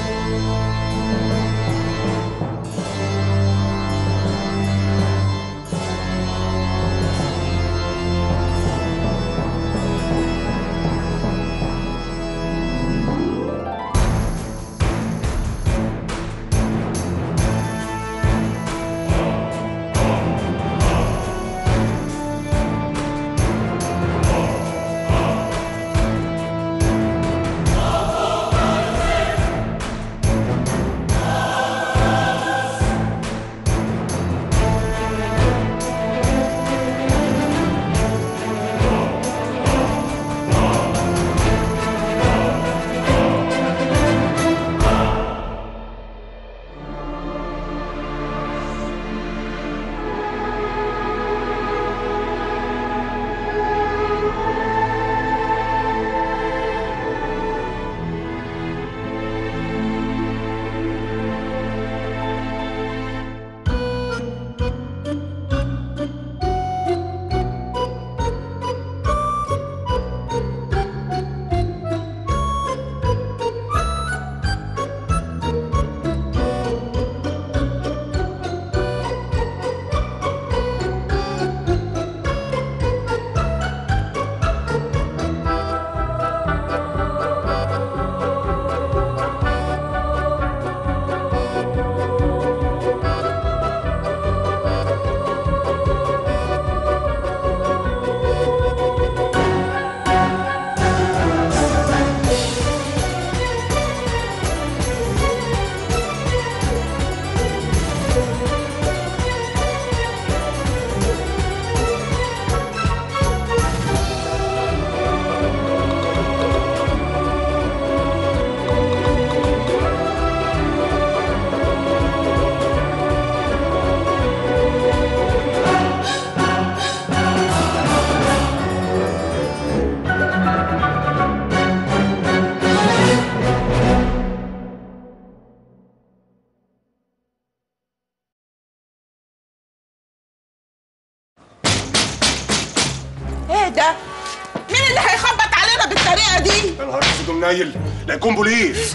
ايه ده؟ مين اللي هيخبط علينا بالطريقة دي؟ يا نهار اسود ومنيل لا يكون بوليس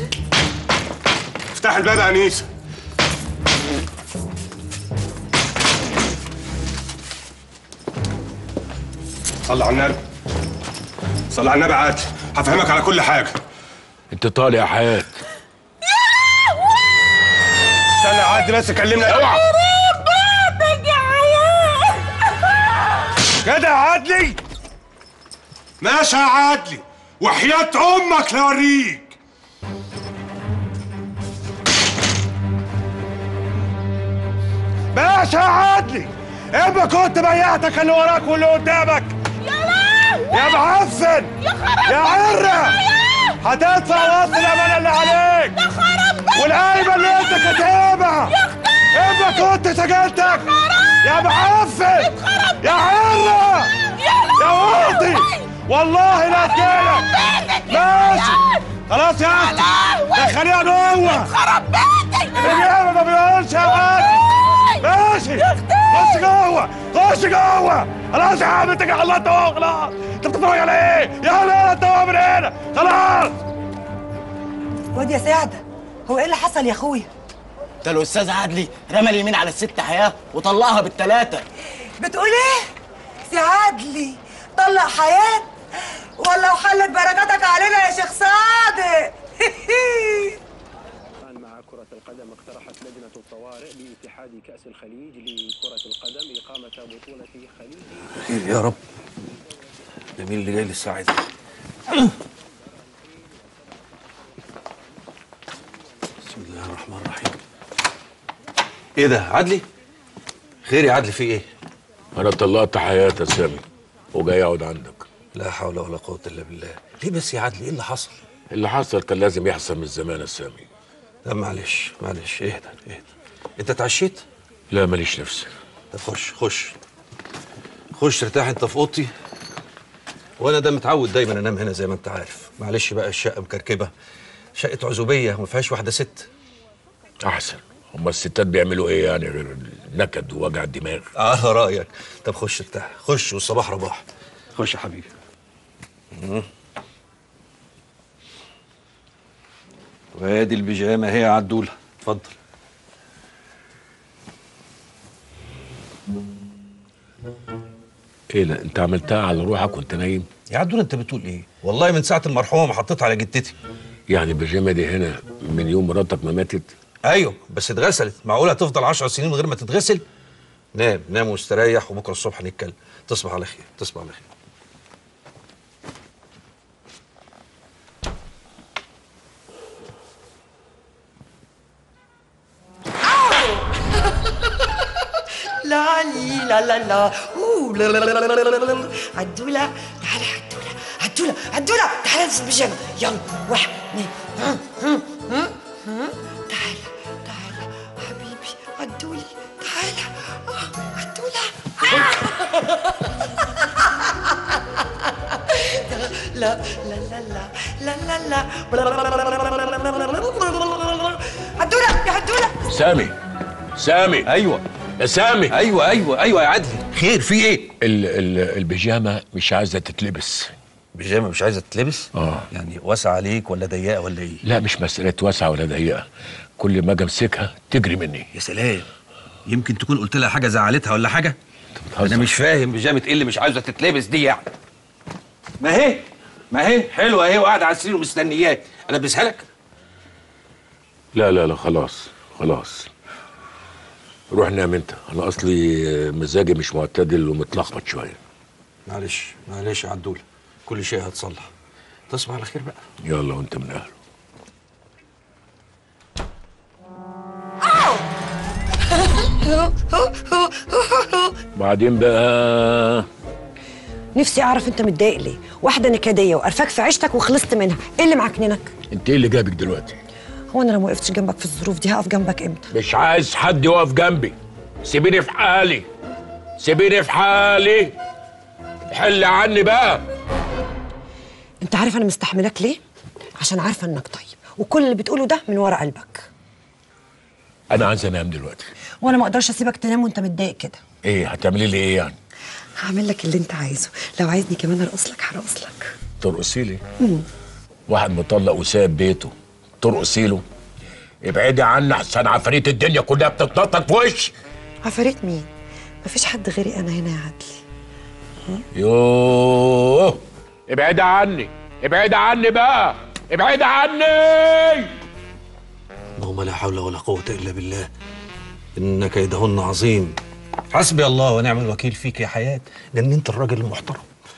افتح الباب يا انيسه صلي على النبي صلي على النبي عادي هفهمك على كل حاجه انت طالع يا حياه استنى يا عادي بس كلمنا اوعى كده يا عدلي ماشي يا عدلي وحياة امك لوريك ماشي يا عدلي اما كنت بيعتك اللي وراك واللي قدامك يا لهوي يا معفن يا خراب يا عرة هتدفع وصل الامانه اللي عليك يا خراب بيتك والقايمه اللي انت كاتبها يا اختي اما كنت سجلتك يا معفن يا عرة يا يا واطي والله لا تجيلك ماشي خلاص يا اختي لهوي دخليها جوه خراب بيتك الرجاله ما بيقولش يا عادي ماشي خش جوه خش جوه خلاص يا عم انت خلصت اهو خلاص انت بتتفرج على ايه؟ يلا انت هو من هنا خلاص واد يا سعده هو ايه اللي حصل يا اخويا ده الاستاذ عدلي رمى اليمين على الست حياه وطلقها بالثلاثه بتقول ايه سعادلي طلق حياه ولا وحلت بركاتك علينا يا شيخ صادق الآن مع كرة القدم اقترحت لجنة الطوارئ لاتحاد كأس الخليج لكرة القدم إقامة بطولة خليج خير يا رب ده مين اللي جاي لي الساعه دي بسم الله الرحمن الرحيم ايه ده عدلي خير يا عدلي في ايه انا طلقت حياه يا سامي وجاي اقعد عندك لا حول ولا قوه الا بالله ليه بس يا عدلي ايه اللي حصل اللي حصل كان لازم يحصل من زمان يا سامي لا معلش معلش اهدى اهدى انت اتعشيت لا ماليش نفس طب خش خش خش ارتاح انت في اوضتي وانا ده متعود دايما انام هنا زي ما انت عارف معلش بقى الشقه مكركبه شقه عزوبيه وما فيهاش واحده ست احسن هما الستات بيعملوا ايه يعني غير النكد ووجع الدماغ على رايك طب خش ارتاح خش والصباح رباح خش يا حبيبي وادي البيجامه هي عدوله اتفضل ايه ده انت عملتها على روحك وانت نايم يا عدوله انت بتقول ايه والله من ساعه المرحومه ما حطيتها على جدتي يعني البيجامه دي هنا من يوم مراتك ما ماتت ايوه بس اتغسلت معقوله هتفضل 10 سنين من غير ما تتغسل نام نام واستريح وبكره الصبح نتكلم تصبح على خير تصبح على خير لا لي لا لا لا أوه، لا لا لا لا لا لا لا لا. عدولة تعالى عدولة عدولة عدولة تعالى البس البيجامة يلا واحد اثنين هم، هم، هم، هم. تعالى تعالى حبيبي عدولي تعالى آه، عدولة لا لا لا لا لا لا لا عدولة يا عدولة سامي سامي ايوه يا سامي ايوه ايوه ايوه يا عدلي خير في ايه ال ال البيجامه مش عايزه تتلبس بيجامه مش عايزه تتلبس اه يعني واسع عليك ولا ضيقه ولا ايه لا مش مساله واسعه ولا ضيقه كل ما اجي امسكها تجري مني يا سلام يمكن تكون قلت لها حاجه زعلتها ولا حاجه بتهزر. انا مش فاهم بيجامه ايه اللي مش عايزه تتلبس دي يعني ما هي ما هي حلوه اهي وقاعده على السرير ومستنياك البسها لك لا لا لا خلاص خلاص روح نام انت انا اصلي مزاجي مش معتدل ومتلخبط شويه معلش معلش يا عدول كل شيء هتصلح تصبح على خير بقى يلا وانت من اهله بعدين بقى نفسي اعرف انت متضايق ليه واحده نكديه وقرفاك في عيشتك وخلصت منها ايه اللي معكننك انت ايه اللي جابك دلوقتي هو انا لو ما وقفتش جنبك في الظروف دي هقف جنبك امتى مش عايز حد يقف جنبي سيبيني في حالي سيبيني في حالي حل عني بقى انت عارف انا مستحملك ليه عشان عارفه انك طيب وكل اللي بتقوله ده من ورا قلبك انا عايز انام دلوقتي وانا ما اقدرش اسيبك تنام وانت متضايق كده ايه هتعملي لي ايه يعني هعمل لك اللي انت عايزه لو عايزني كمان ارقص لك هرقص لك ترقصي لي واحد مطلق وساب بيته ترقصي له ابعدي عني احسن عفاريت الدنيا كلها بتتنطط في وشي عفاريت مين مفيش حد غيري انا هنا يا عدلي يوه ابعدي عني ابعدي عني بقى ابعدي عني اللهم لا حول ولا قوه الا بالله ان كيدهن عظيم حسبي الله ونعم الوكيل فيك يا حياه لان انت الراجل المحترم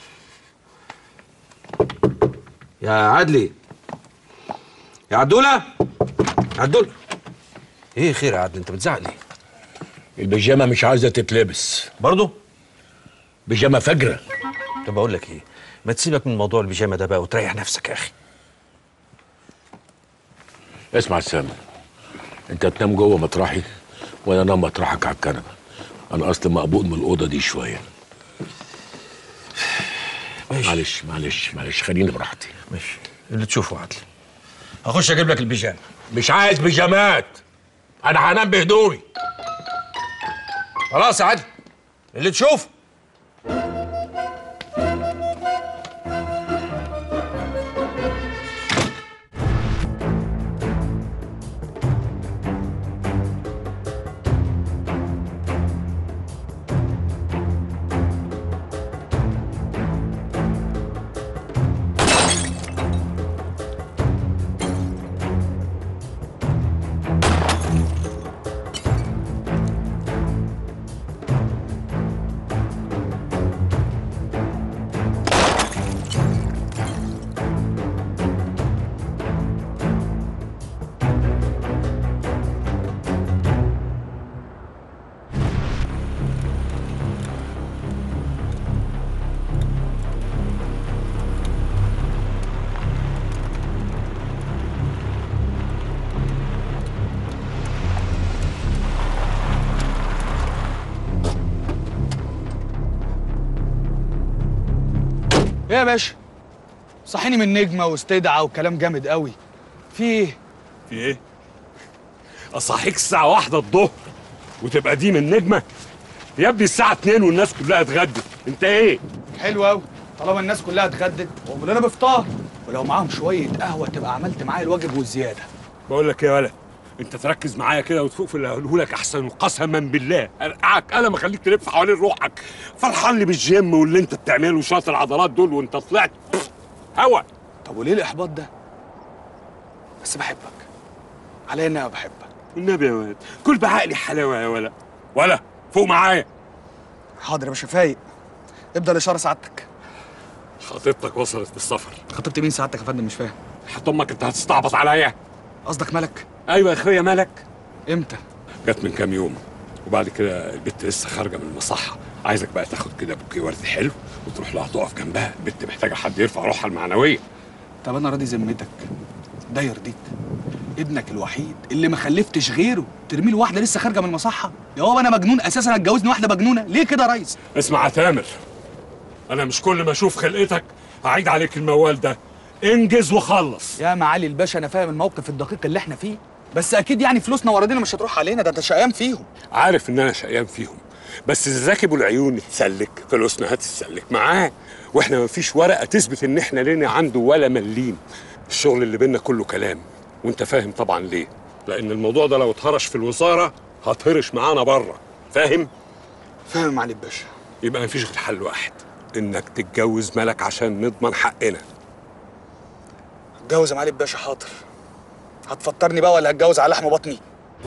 يا عدلي يا عدوله عدول ايه خير يا عدلي انت بتزعل ليه البيجامه مش عايزه تتلبس برضه بيجامه فجره طب اقول لك ايه ما تسيبك من موضوع البيجامه ده بقى وتريح نفسك يا اخي اسمع سامي انت تنام جوه مطرحي وانا انام مطرحك على الكنبه انا اصلا مقبوض من الاوضه دي شويه ماشي معلش معلش معلش خليني براحتي ماشي اللي تشوفه عدلي هخش اجيب لك البيجامه مش عايز بيجامات انا هنام بهدومي خلاص يا عدلي اللي تشوفه ايه يا باشا صحيني من نجمه واستدعى وكلام جامد قوي في ايه في ايه؟ اصحيك الساعة واحدة الظهر وتبقى دي من نجمة؟ يا ابني الساعة 2 والناس كلها اتغدت، انت ايه؟ حلو قوي طالما الناس كلها اتغدت اعمل لنا بفطار ولو معاهم شويه قهوه تبقى عملت معايا الواجب والزياده بقول لك يا ولد انت تركز معايا كده وتفوق في اللي هقوله لك احسن قسما بالله ارقعك انا ما خليك تلف حوالين روحك فرحان لي بالجيم واللي انت بتعمله وشويه العضلات دول وانت طلعت هوا طب وليه الاحباط ده بس بحبك على اني أنا بحبك النبي يا ولد كل بعقلي حلاوه يا ولد ولا فوق معايا حاضر يا باشا فايق ابدا الاشاره سعادتك خطيبتك وصلت بالسفر خطبت مين سعادتك يا فندم مش فاهم حتى امك انت هتستعبط عليا قصدك ملك ايوه يا اخويا مالك امتى جت من كام يوم وبعد كده البت لسه خارجه من المصحه عايزك بقى تاخد كده بوكيه ورد حلو وتروح لها تقف جنبها البت محتاجه حد يرفع روحها المعنويه طب انا راضي ذمتك ده يرضيك ابنك الوحيد اللي ما خلفتش غيره ترميه لواحده لسه خارجه من المصحه يا بابا انا مجنون اساسا اتجوزني واحده مجنونه ليه كده يا ريس اسمع يا تامر انا مش كل ما اشوف خلقتك هعيد عليك الموال ده انجز وخلص يا معالي الباشا انا فاهم الموقف الدقيق اللي احنا فيه بس اكيد يعني فلوسنا وردنا مش هتروح علينا ده انت شقيان فيهم عارف ان انا شقيان فيهم بس اذا ذاكب العيون اتسلك فلوسنا هتتسلك معاه واحنا مفيش ورقه تثبت ان احنا لنا عنده ولا مليم الشغل اللي بينا كله كلام وانت فاهم طبعا ليه لان الموضوع ده لو اتهرش في الوزاره هتهرش معانا بره فاهم فاهم يا معالي الباشا يبقى مفيش غير حل واحد انك تتجوز ملك عشان نضمن حقنا اتجوز يا معالي الباشا حاضر هتفطرني بقى ولا هتجوز على لحم بطني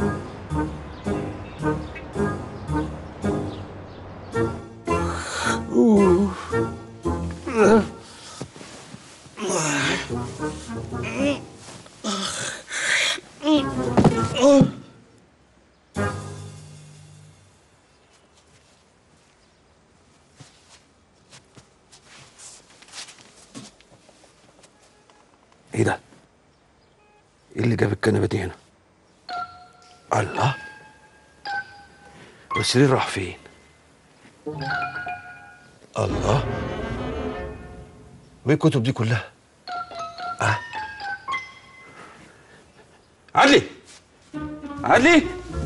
ايه ده؟ ايه اللي جاب الكنبه دي هنا؟ الله والسرير راح فين؟ الله وايه الكتب دي كلها؟ اه عدلي عدلي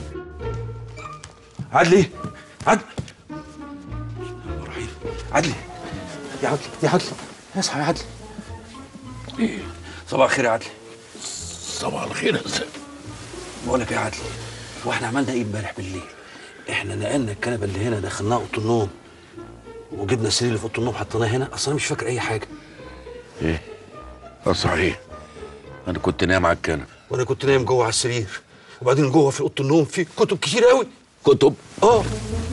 عدلي عدلي رحيل عدلي يا عدلي يا عدلي اصحى يا عدلي ايه صباح الخير يا عدلي صباح الخير يا سامي بقول لك يا عدلي واحنا عملنا ايه امبارح بالليل احنا نقلنا الكنبه اللي هنا دخلناها اوضه النوم وجبنا السرير اللي في اوضه النوم حطيناه هنا اصل انا مش فاكر اي حاجه ايه اه صحيح انا كنت نايم على الكنبه وانا كنت نايم جوه على السرير وبعدين جوه في اوضه النوم في كتب كتير قوي كتب اه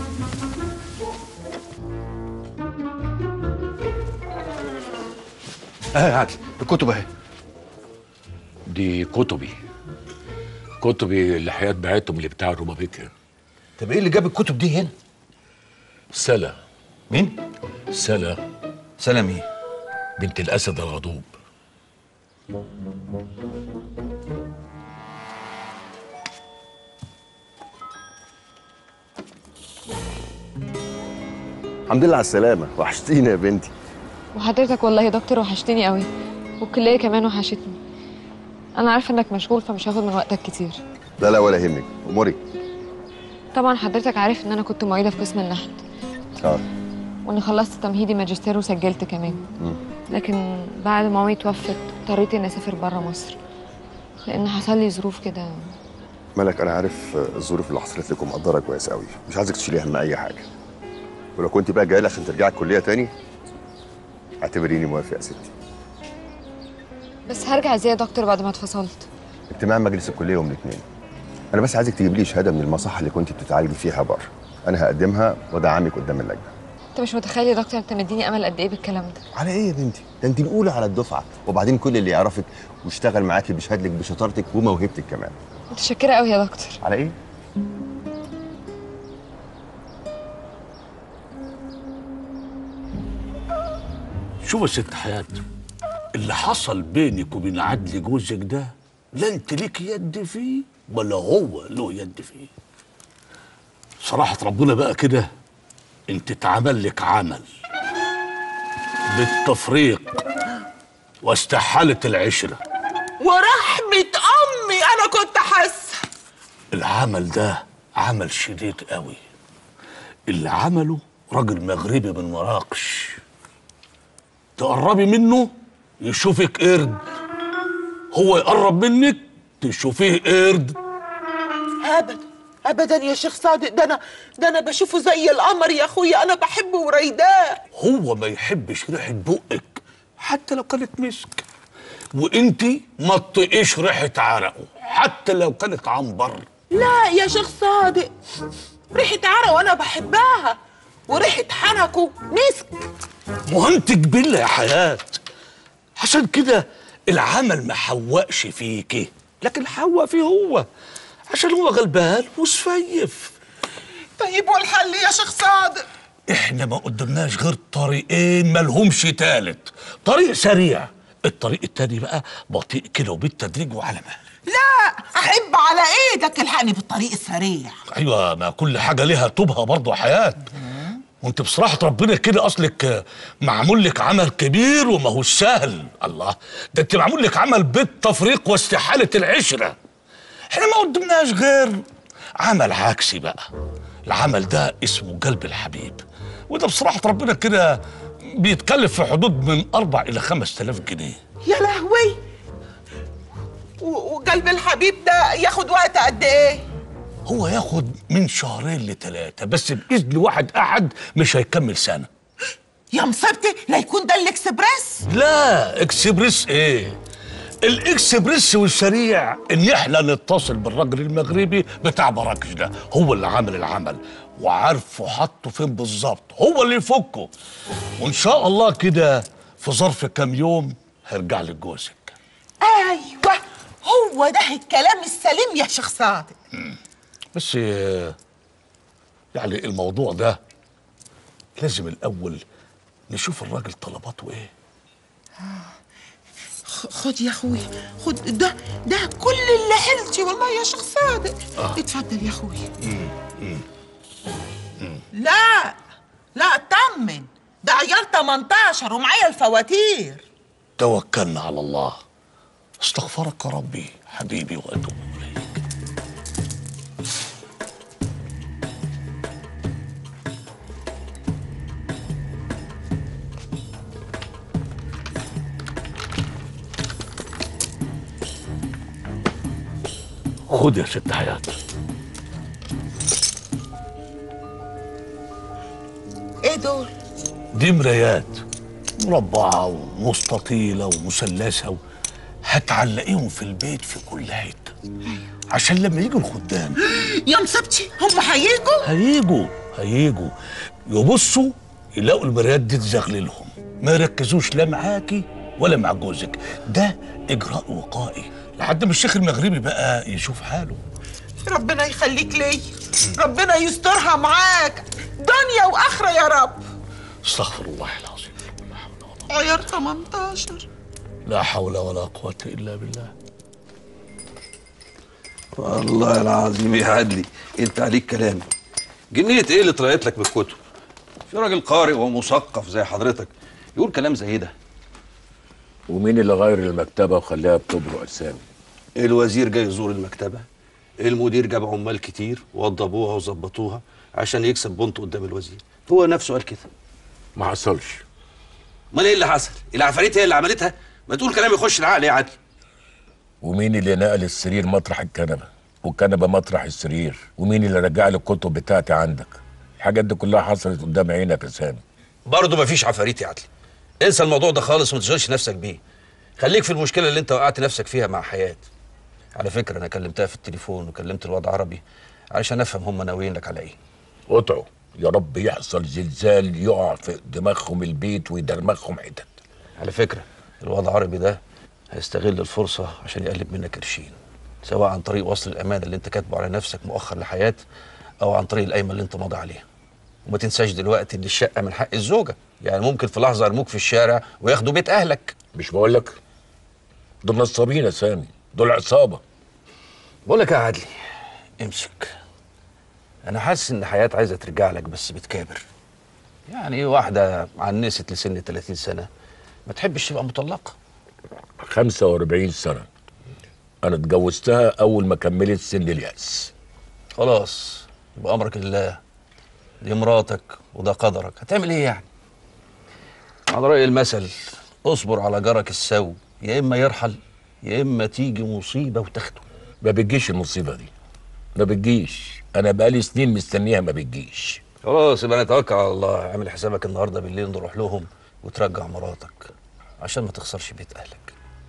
اه يا عدلي الكتب اهي دي كتبي كتبي اللي حياة بعتهم اللي بتاع الروبابيكا طب ايه اللي جاب الكتب دي هنا سلا مين سلا سلام ايه بنت الاسد الغضوب الحمد لله على السلامة وحشتيني يا بنتي وحضرتك والله يا دكتور وحشتني قوي والكلية كمان وحشتني أنا عارفة إنك مشغول فمش هاخد من وقتك كتير لا لا ولا يهمك اموري طبعا حضرتك عارف إن أنا كنت معيدة في قسم النحت اه وإني خلصت تمهيدي ماجستير وسجلت كمان مم. لكن بعد ما مامي توفت اضطريت إني أسافر برا مصر لأن حصل لي ظروف كده ملك انا عارف الظروف اللي حصلت لك ومقدرها كويس قوي مش عايزك تشيلي هم اي حاجة ولو كنت بقى جاي لي عشان ترجعي الكلية تاني اعتبريني موافق يا ستي بس هرجع إزاي يا دكتور بعد ما اتفصلت اجتماع مجلس الكلية يوم الاثنين انا بس عايزك تجيب لي شهادة من المصحة اللي كنت بتتعالجي فيها بره انا هقدمها وادعمك قدام اللجنة أنت مش متخيل يا دكتور أنت مديني أمل قد إيه بالكلام ده على ايه يا بنتي ده انت الاولى على الدفعة وبعدين كل اللي يعرفك واشتغل معاكي بيشهد لك بشطارتك وموهبتك كمان متشكرة قوي يا دكتور على ايه شوف يا ست حياة اللي حصل بينك وبين عدلي جوزك ده لا انت ليك يد فيه ولا هو له يد فيه صراحة ربنا بقى كده انت اتعمل لك عمل بالتفريق واستحالة العشرة ورحمة أمي أنا كنت حاسة العمل ده عمل شديد قوي اللي عمله راجل مغربي من مراكش تقربي منه يشوفك قرد هو يقرب منك تشوفيه قرد ابدا ابدا يا شيخ صادق ده انا ده انا بشوفه زي القمر يا اخويا انا بحبه وريداه هو ما يحبش ريحه بقك حتى لو كانت مسك وانتي ما تطيقيش ريحه عرقه حتى لو كانت عنبر لا يا شيخ صادق ريحة عرق وانا بحبها وريحة حنكه مسك مهمتك بالله يا حياة عشان كده العمل ما حوقش فيكي لكن حوق فيه هو عشان هو غلبان وسفيف طيب والحل يا شيخ صادق احنا ما قدمناش غير طريقين ملهمش تالت طريق سريع الطريق التاني بقى بطيء كده وبالتدريج وعلى مهل لا احب على ايدك الحقني بالطريق السريع ايوه ما كل حاجه ليها طوبها برضه حياه وانت بصراحه ربنا كده اصلك معمول لك عمل كبير وما هو سهل الله ده انت معمول لك عمل بالتفريق واستحاله العشره احنا ما قدمناش غير عمل عكسي بقى العمل ده اسمه قلب الحبيب وده بصراحه ربنا كده بيتكلف في حدود من أربع إلى خمس تلاف جنيه يا لهوي و- وقلب الحبيب ده ياخد وقت قد ايه هو ياخد من شهرين لثلاثة بس بإذن واحد أحد مش هيكمل سنة يا مصيبتي لا يكون ده الاكسبريس لا اكسبريس ايه الاكسبريس والسريع ان احنا نتصل بالراجل المغربي بتاع مراكش ده هو اللي عمل العمل وعارفه حطه فين بالظبط هو اللي يفكه وان شاء الله كده في ظرف كام يوم هيرجع لك جوزك ايوه هو ده الكلام السليم يا شيخ صادق بس آه، يعني الموضوع ده لازم الاول نشوف الراجل طلباته ايه خ- خد يا اخويا خد ده ده كل اللي حلتي والله يا شيخ صادق آه. اتفضل يا اخويا لا لا اطمن ده عيار 18 ومعايا الفواتير توكلنا على الله استغفرك ربي حبيبي واتوب اليك خد يا ست حياة ايه دول دي مرايات مربعة ومستطيلة ومثلثة و... هتعلقيهم في البيت في كل حتة عشان لما يجوا الخدام يا مصيبتي هم هيجوا هيجوا هيجوا يبصوا يلاقوا المرايات دي تزغللهم ما يركزوش لا معاكي ولا مع جوزك ده اجراء وقائي لحد ما الشيخ المغربي بقى يشوف حاله ربنا يخليك لي ربنا يسترها معاك دنيا واخره يا رب استغفر الله العظيم عيار 18 لا حول ولا قوة إلا بالله والله العظيم يا عدلي انت عليك كلام جنية ايه اللي طلعت لك بالكتب في راجل قارئ ومثقف زي حضرتك يقول كلام زي ده ومين اللي غير المكتبة وخلاها بتبرق أسامي الوزير جاي يزور المكتبة المدير جاب عمال كتير وضبوها وظبطوها عشان يكسب بنت قدام الوزير هو نفسه قال كده ما حصلش امال ايه اللي حصل العفاريت هي اللي عملتها ما تقول كلام يخش العقل يا عدلي ومين اللي نقل السرير مطرح الكنبة والكنبة مطرح السرير ومين اللي رجع لي الكتب بتاعتي عندك الحاجات دي كلها حصلت قدام عينك يا سامي برضه مفيش عفاريت يا عدلي انسى الموضوع ده خالص وما تشغلش نفسك بيه خليك في المشكله اللي انت وقعت نفسك فيها مع حياه على فكره انا كلمتها في التليفون وكلمت الواد عربي علشان افهم هم ناويين لك على ايه قطعوا يا رب يحصل زلزال يقع في دماغهم البيت ويدرمغهم حتت على فكره الواد عربي ده هيستغل الفرصه عشان يقلب منك قرشين سواء عن طريق وصل الامانه اللي انت كاتبه على نفسك مؤخر لحياه او عن طريق القايمه اللي انت ماضي عليها وما تنساش دلوقتي ان الشقه من حق الزوجه يعني ممكن في لحظه يرموك في الشارع وياخدوا بيت اهلك مش بقول لك دول نصابين يا سامي دول عصابه بقول لك يا عدلي امسك انا حاسس ان حياه عايزه ترجع لك بس بتكابر يعني ايه واحده عنست لسن 30 سنه ما تحبش تبقى مطلقه 45 سنه انا اتجوزتها اول ما كملت سن الياس خلاص يبقى امرك لله دي مراتك وده قدرك هتعمل ايه يعني على راي المثل اصبر على جارك السو يا اما يرحل يا اما تيجي مصيبه وتاخده ما بتجيش المصيبه دي ما بتجيش انا بقالي سنين مستنيها ما بتجيش خلاص يبقى نتوكل على الله اعمل حسابك النهارده بالليل نروح لهم وترجع مراتك عشان ما تخسرش بيت اهلك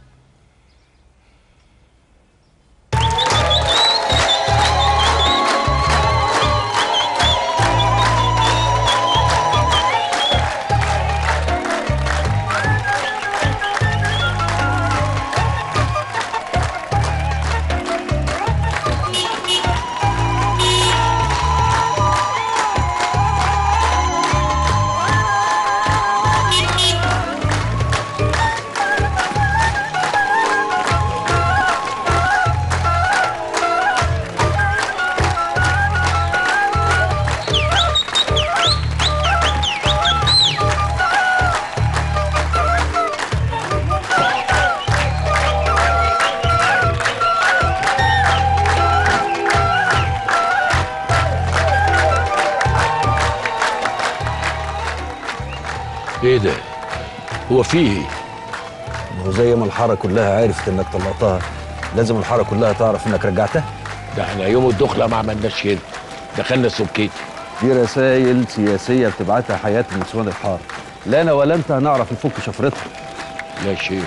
ايه ده هو في ايه وزي ما الحاره كلها عرفت انك طلقتها لازم الحاره كلها تعرف انك رجعتها ده احنا يوم الدخله ما عملناش كده دخلنا سكيتي دي رسائل سياسيه بتبعتها حياه نسوان الحاره لا انا ولا انت هنعرف نفك شفرتها لا شيء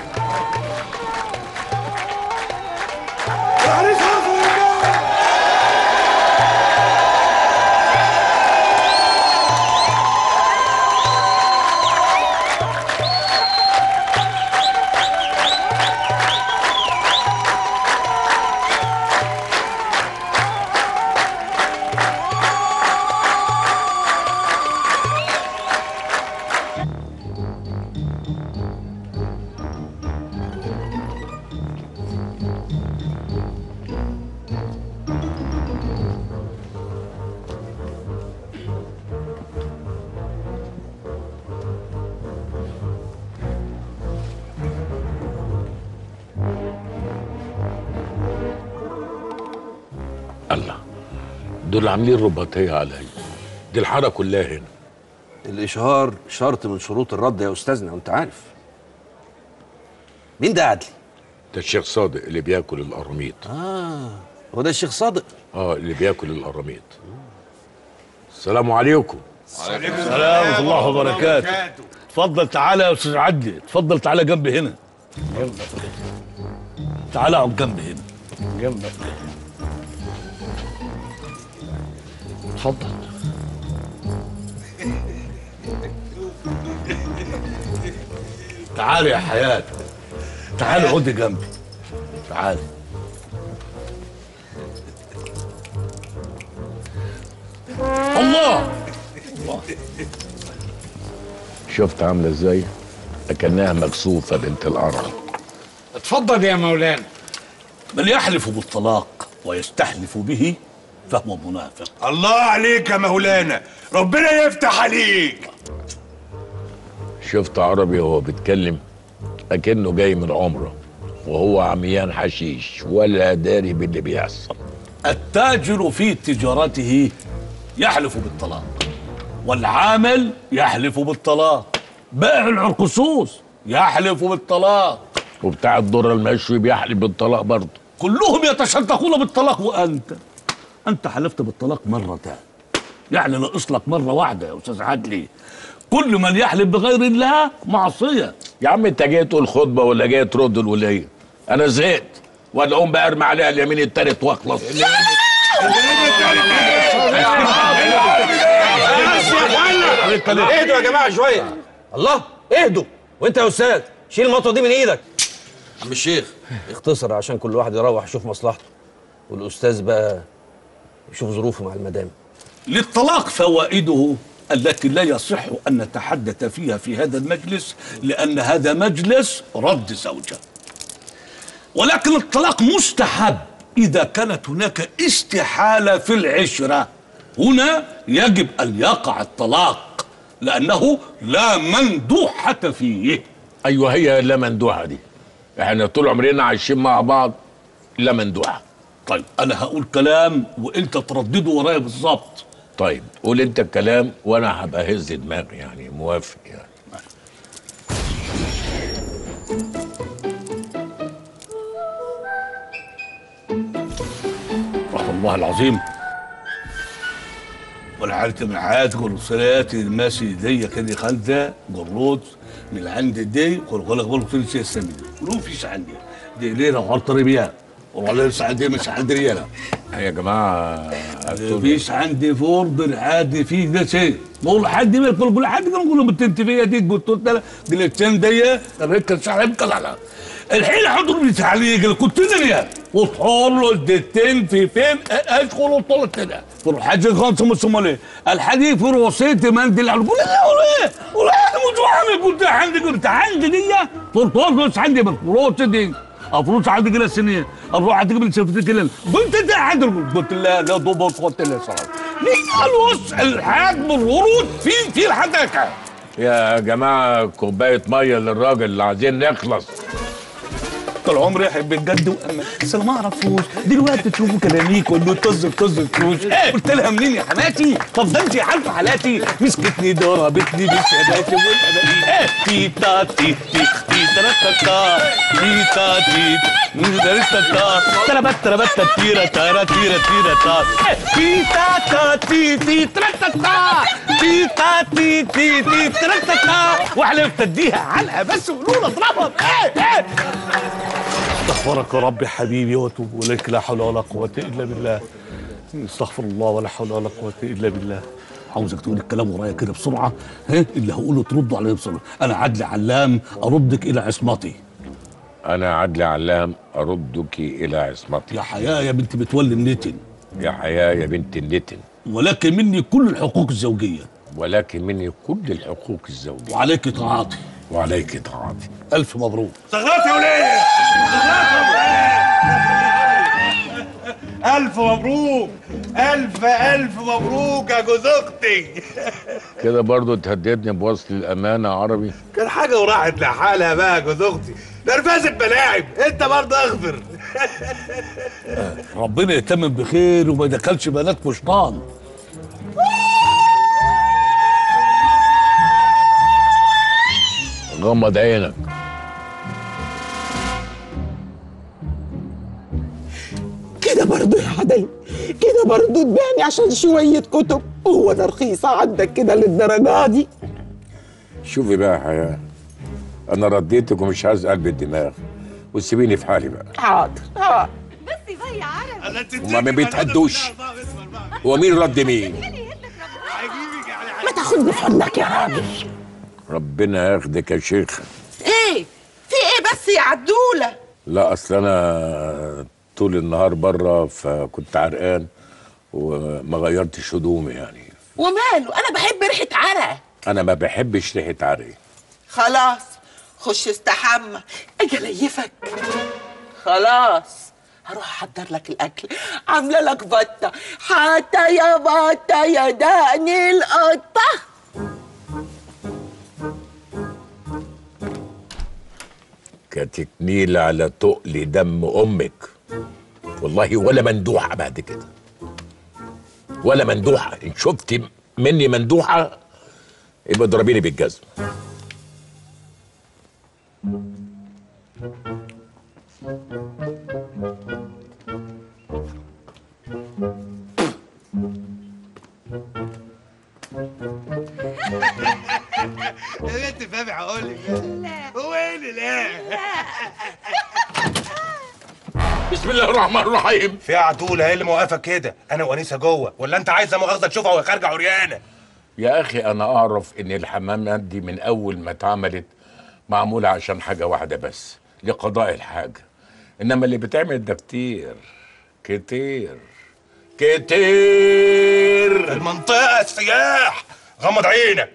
الله دول عاملين رباطيه عليا دي الحاره كلها هنا الاشهار شرط من شروط الرد يا استاذنا وانت عارف مين ده عدلي ده الشيخ صادق اللي بياكل القراميط اه هو ده الشيخ صادق اه اللي بياكل القراميط السلام عليكم عليكم السلام ورحمه الله وبركاته اتفضل تعالى يا استاذ عدلي اتفضل تعالى جنبي هنا تعالى اقعد جنبي هنا جنبك اتفضل تعالي يا حياة تعالي اقعدي جنبي تعالي الله شفت عامله ازاي اكنها مكسوفه بنت القرع اتفضل يا مولانا من يحلف بالطلاق ويستحلف به فهو منافق الله عليك يا مولانا ربنا يفتح عليك شفت عربي وهو بيتكلم اكنه جاي من عمره وهو عميان حشيش ولا داري باللي بيحصل التاجر في تجارته يحلف بالطلاق والعامل يحلف بالطلاق بائع العرقسوس يحلف بالطلاق وبتاع الذره المشوي بيحلف بالطلاق برضه كلهم يتشدقون بالطلاق وانت انت حلفت بالطلاق مرتان يعني ناقص لك مره واحده يا استاذ عدلي كل من يحلف بغير الله معصيه يا عم انت جاي تقول خطبه ولا جاي ترد الولايه انا زهقت ولا اقوم بقى ارمي عليها اليمين التالت واخلص اهدوا يا جماعه شويه الله اهدوا وانت يا استاذ شيل المطوه دي من ايدك عم الشيخ اختصر عشان كل واحد يروح يشوف مصلحته والاستاذ بقى يشوف ظروفه مع المدام للطلاق فوائده التي لا يصح ان نتحدث فيها في هذا المجلس لان هذا مجلس رد زوجه ولكن الطلاق مستحب اذا كانت هناك استحاله في العشره هنا يجب ان يقع الطلاق لانه لا مندوحه فيه ايوه هي لا مندوحه دي احنا طول عمرنا عايشين مع بعض لا مندوحه طيب انا هقول كلام وانت تردده ورايا بالظبط طيب قول انت الكلام وانا هبقى هز دماغي يعني موافق يعني والله العظيم ولا حالتي من حياتك والصلاتي ماشي دي كده خالده جروط من عند دي قول لك بقول في شيء سمي ولو فيش عندي دي ليله وعطري بيها والله لسه عندي مش عندي رياله يا جماعه مفيش عندي فورد عادي في ده شيء بقول لحد ما يقول كل حد كان يقول بنت فيها دي قلت له جلتين دي الركه شعرك لا لا الحين حضر لي تعليق كنت دنيا وطول له الدتين في فين ادخل وطول كده تروح حاجه خالصه مش الحديث في وصيتي مندل على قول لا ولا ولا مش عامل قلت عندي قلت عندي دي طول مش عندي بالفلوس دي الفلوس عندي كده سنين اروح عندي قبل شفت كده قلت انت عندي قلت لا لا ضبط قلت لا صراحه ليه الوص الحاج بالورود في في الحداكه يا جماعه كوبايه ميه للراجل اللي عايزين نخلص طول عمري احب الجد واما بس انا ما اعرفوش دلوقتي تشوفوا كلاميك وانه طز طز فلوس قلت لها منين يا حماتي طب ده انت عارفه حالاتي مسكتني ضربتني بالشهادات والاناني تيتا تي تي تي ترتتا تيتا تي ترتتا تربت تربت تيرا تارا تيرا تيرا تا تيتا تا تي تي ترتتا تيتا تي تي تي ترتتا وحلفت اديها علقه بس وقولوا اضربها ايه ايه استغفرك يا ربي حبيبي واتوب اليك لا حول ولا قوه الا بالله استغفر الله ولا حول ولا قوه الا بالله عاوزك تقول الكلام ورايا كده بسرعه ها اللي هقوله تردوا عليه بسرعه انا عدلي علام اردك الى عصمتي انا عدلي علام اردك الى عصمتي يا حياه يا بنت بتولي النتن يا حياه يا بنت النتن ولكن مني كل الحقوق الزوجيه ولكن مني كل الحقوق الزوجيه وعليك طاعتي وعليك طاعتي الف مبروك استغربت يا وليه ألف مبروك ألف ألف مبروك يا جوز أختي كده برضو تهددني بوصل الامانه عربي كان حاجة وراحت لحالها بقى يا جوز أختي نرفزة بلاعب أنت برضه أغفر ربنا يتمم بخير وما يدخلش بنات فشطان غمض عينك كده برضه يا عدي كده برضه تبيعني عشان شوية كتب هو ده رخيصة عندك كده للدرجة دي شوفي بقى يا حياه انا رديتك ومش عايز قلب الدماغ وسيبيني في حالي بقى حاضر حاضر هما ما بيتهدوش هو مين رد مين ما تاخدني في حضنك يا راجل ربنا ياخدك يا شيخ ايه في ايه بس يا عدولة لا اصل انا طول النهار بره فكنت عرقان وما غيرتش هدومي يعني وماله انا بحب ريحة عرق انا ما بحبش ريحه عرقي خلاص خش استحمى اجي اليفك خلاص هروح احضر لك الاكل عامله لك بطه حتى يا بطه يا دقني القطه كتكنيل على تقل دم امك والله ولا مندوحه بعد كده ولا مندوحه ان شفت مني مندوحه يبقى اضربيني بالجزم يا بنت فهمي هقول لك لا هو ايه اللي لا بسم الله الرحمن الرحيم في عدولة ايه اللي موقفك كده؟ انا وانيسه جوه ولا انت عايزه مؤاخذه تشوفها وهي خارجه عريانه؟ يا اخي انا اعرف ان الحمامات دي من اول ما اتعملت معموله عشان حاجه واحده بس لقضاء الحاجه انما اللي بتعمل ده كتير كتير كتير المنطقه سياح غمض عينك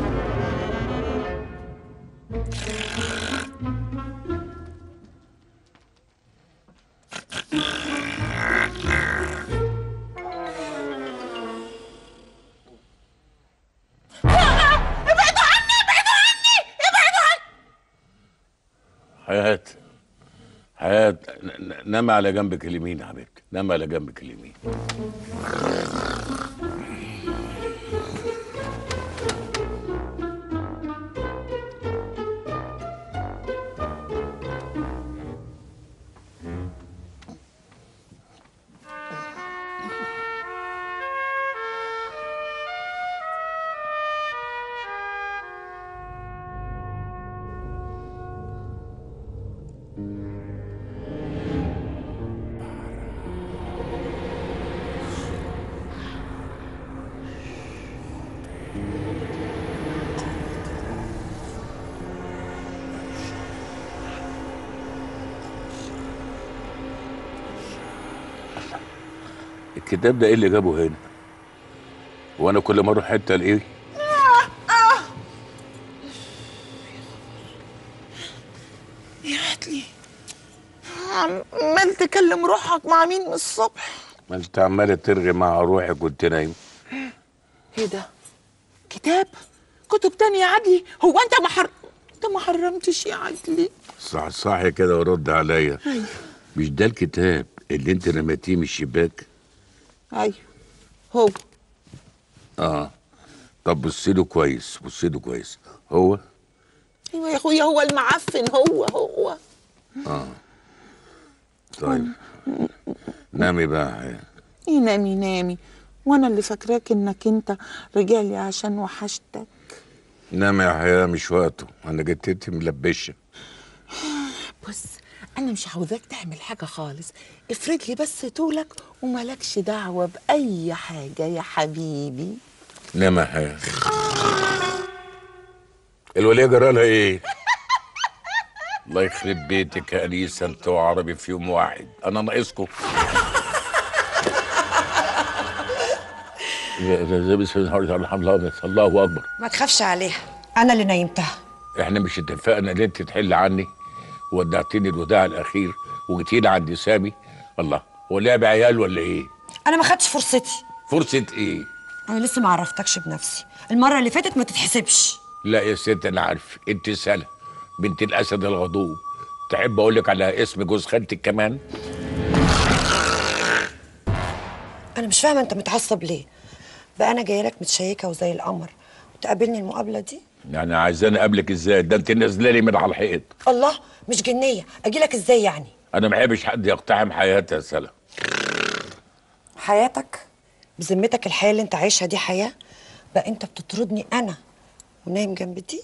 ابعدوا عني ابعدوا عني ابعدوا عني حياة حياة ن- ن- نام على جنبك اليمين يا حبيبتي نام على جنبك اليمين الكتاب ده ايه اللي جابه هنا وانا كل ما اروح حته الاقيه يا عدلي عمال تكلم روحك مع مين من الصبح ما انت عماله ترغي مع روحك وانت نايم ايه ده كتاب كتب تانية يا عدلي هو انت ما حر... انت ما حرمتش يا عدلي صح صح كده ورد عليا ايوه مش ده الكتاب اللي انت رميتيه من الشباك ايوه هو اه طب بصي له كويس بصي له كويس هو ايوه يا اخويا هو المعفن هو هو اه طيب نامي بقى ايه نامي نامي وانا اللي فاكراك انك انت رجع لي عشان وحشتك نامي يا حياة مش وقته انا جتتي ملبشه بص انا مش عاوزاك تعمل حاجه خالص افرد لي بس طولك وملكش دعوه باي حاجه يا حبيبي نام يا حياة الولية جرالها ايه؟ الله يخرب بيتك يا انيسه انت وعربي في يوم واحد انا ناقصكم بسم الله الرحمن الرحيم الله اكبر ما تخافش عليها انا اللي نيمتها احنا مش اتفقنا ان انت تحل عني وودعتني الوداع الاخير وجيتيلي عند سامي الله هو لعب عيال ولا ايه؟ انا ما خدتش فرصتي فرصه ايه؟ انا لسه ما عرفتكش بنفسي المره اللي فاتت ما تتحسبش لا يا ست انا عارف انت سلا بنت الاسد الغضوب تحب اقول لك على اسم جوز خالتك كمان انا مش فاهمه انت متعصب ليه بقى انا جايه لك متشيكه وزي القمر وتقابلني المقابله دي يعني عايزاني اقابلك ازاي ده انت نازله لي من على الحيط الله مش جنيه اجي لك ازاي يعني انا ما بحبش حد يقتحم حياتي يا سلا حياتك بذمتك الحياه اللي انت عايشها دي حياه بقى انت بتطردني انا ونايم جنب دي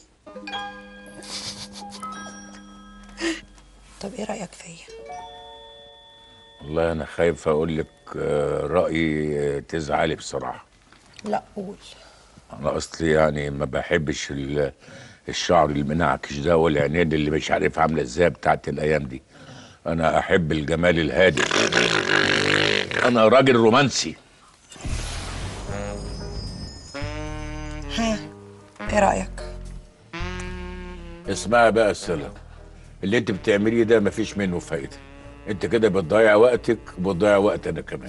طب ايه رايك فيا والله انا خايف اقول لك آه، رايي آه، تزعلي بصراحه لا قول انا اصلي يعني ما بحبش ال- الشعر المنعكش ده والعينين اللي مش عارف عامله ازاي بتاعت الايام دي انا احب الجمال الهادئ انا راجل رومانسي ها ايه رايك اسمعي بقى السلام اللي انت بتعمليه ده مفيش منه فايده انت كده بتضيع وقتك وبتضيع وقت انا كمان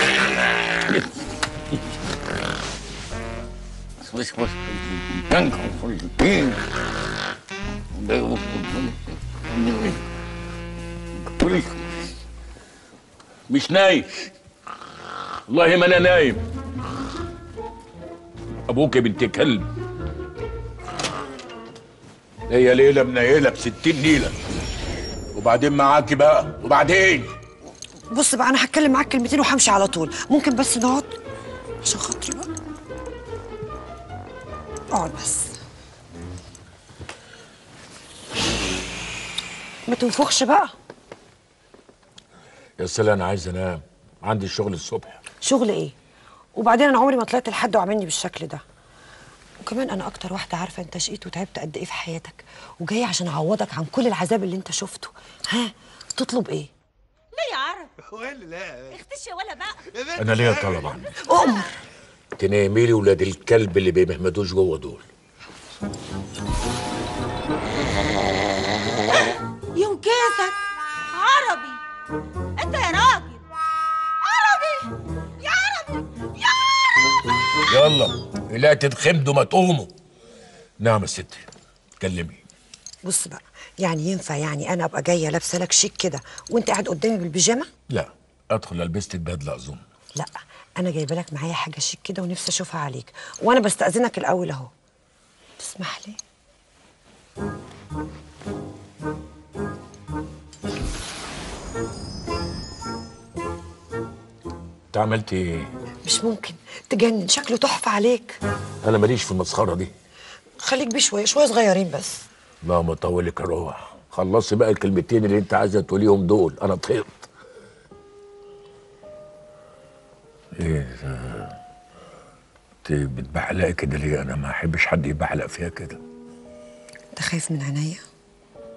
مش نايم والله ما انا نايم ابوك يا بنت كلب هي ليله منيله بستين نيله وبعدين معاكي بقى وبعدين بص بقى انا هتكلم معاك كلمتين وهمشي على طول ممكن بس نقعد عشان خاطري بقى اقعد بس ما تنفخش بقى يا سلام انا عايز انام عندي شغل الصبح شغل ايه وبعدين انا عمري ما طلعت لحد وعاملني بالشكل ده وكمان انا اكتر واحده عارفه انت شقيت وتعبت قد ايه في حياتك وجايه عشان اعوضك عن كل العذاب اللي انت شفته ها تطلب ايه لا يا عرب ولا لا اختشي ولا بقى انا ليا طلب عندك أمر تنامي لي ولاد الكلب اللي بيمهمدوش جوه دول ينكسك عربي انت يا راجل عربي يا عربي يا عربي يلا لا تتخمدوا ما تقوموا نعم يا ستي كلمي بص بقى يعني ينفع يعني انا ابقى جايه لابسه لك شيك كده وانت قاعد قدامي بالبيجامه لا ادخل لبست البدله اظن لا انا جايبه لك معايا حاجه شيك كده ونفسي اشوفها عليك وانا بستاذنك الاول اهو تسمح لي انت عملت ايه مش ممكن تجنن شكله تحفه عليك انا ماليش في المسخره دي خليك بيه شويه شويه صغيرين بس اللهم يطولك الروح خلصي بقى الكلمتين اللي انت عايزه تقوليهم دول انا طهقت ايه ده انت بتبحلقي كده ليه انا ما احبش حد يبحلق فيها كده انت خايف من عينيا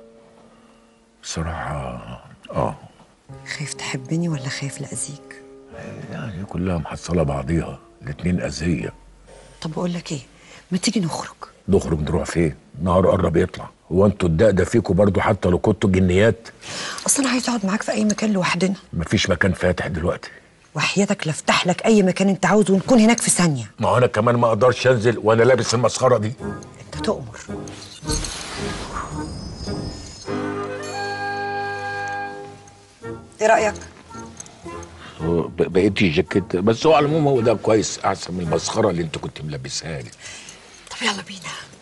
بصراحه اه خايف تحبني ولا خايف لاذيك يعني كلها محصله بعضيها الاتنين اذيه طب بقول لك ايه ما تيجي نخرج نخرج نروح فين النهار قرب يطلع هو انتوا الدق ده فيكوا برضو حتى لو كنتوا جنيات اصل انا عايز اقعد معاك في اي مكان لوحدنا مفيش مكان فاتح دلوقتي وحياتك لافتح لك اي مكان انت عاوزه ونكون هناك في ثانيه ما هو انا كمان ما اقدرش انزل وانا لابس المسخره دي انت تؤمر ايه رايك هو ب- بقيتي جاكيت بس هو على العموم هو ده كويس احسن من المسخره اللي انت كنت ملبسها لي طب يلا بينا